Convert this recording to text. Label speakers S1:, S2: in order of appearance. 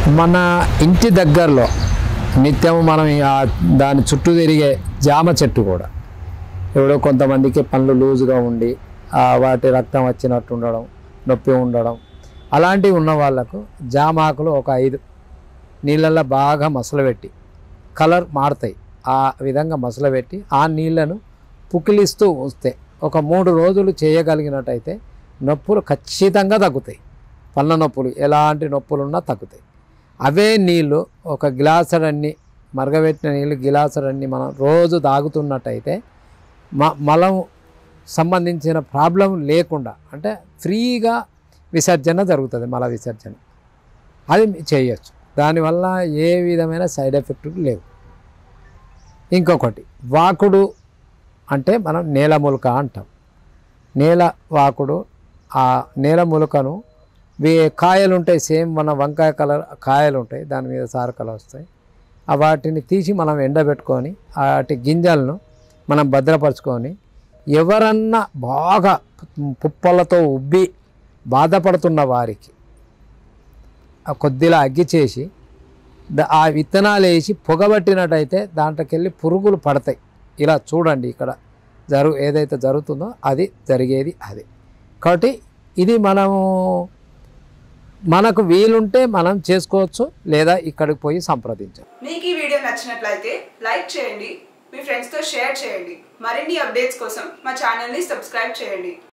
S1: మన ఇంటి దగ్గరలో నిత్యం మనం ఆ దాని చుట్టూ తిరిగే జామ చెట్టు కూడా ఇప్పుడు కొంతమందికి పళ్ళు లూజుగా ఉండి ఆ వాటి రక్తం వచ్చినట్టు ఉండడం నొప్పి ఉండడం అలాంటివి ఉన్న వాళ్ళకు జామ ఆకులు ఒక ఐదు నీళ్ళల్లో బాగా మసలబెట్టి కలర్ మారుతాయి ఆ విధంగా మసలబెట్టి ఆ నీళ్ళను పుకిలిస్తూ ఉంచితే ఒక మూడు రోజులు చేయగలిగినట్టయితే నొప్పులు ఖచ్చితంగా తగ్గుతాయి పళ్ళ నొప్పులు ఎలాంటి నొప్పులు ఉన్నా తగ్గుతాయి అవే నీళ్ళు ఒక గ్లాసులన్నీ మరగబెట్టిన నీళ్ళు గ్లాసులన్నీ మనం రోజు తాగుతున్నట్టయితే మ మలం సంబంధించిన ప్రాబ్లం లేకుండా అంటే ఫ్రీగా విసర్జన జరుగుతుంది మల విసర్జన అది చేయొచ్చు దానివల్ల ఏ విధమైన సైడ్ ఎఫెక్ట్ లేవు ఇంకొకటి వాకుడు అంటే మనం నేల ములక అంటాం నేల వాకుడు ఆ నేల ములకను వే కాయలు ఉంటాయి సేమ్ మన వంకాయ కలర్ కాయలు ఉంటాయి దాని మీద సార కలర్ వస్తాయి ఆ వాటిని తీసి మనం ఎండబెట్టుకొని వాటి గింజలను మనం భద్రపరచుకొని ఎవరన్నా బాగా పుప్పలతో ఉబ్బి బాధపడుతున్న వారికి ఆ కొద్దిలా అగ్గి చేసి ద- ఆ విత్తనాలు వేసి పొగబట్టినట్టయితే దాంట్లోకి వెళ్ళి పురుగులు పడతాయి ఇలా చూడండి ఇక్కడ జరుగు ఏదైతే జరుగుతుందో అది జరిగేది అది కాబట్టి ఇది మనము మనకు వీలుంటే మనం చేసుకోవచ్చు లేదా ఇక్కడికి పోయి సంప్రదించవచ్చు
S2: మీకు ఈ వీడియో నచ్చినట్లయితే లైక్ చేయండి మీ ఫ్రెండ్స్తో షేర్ చేయండి మరిన్ని అప్డేట్స్ కోసం మా ఛానల్ని సబ్స్క్రైబ్ చేయండి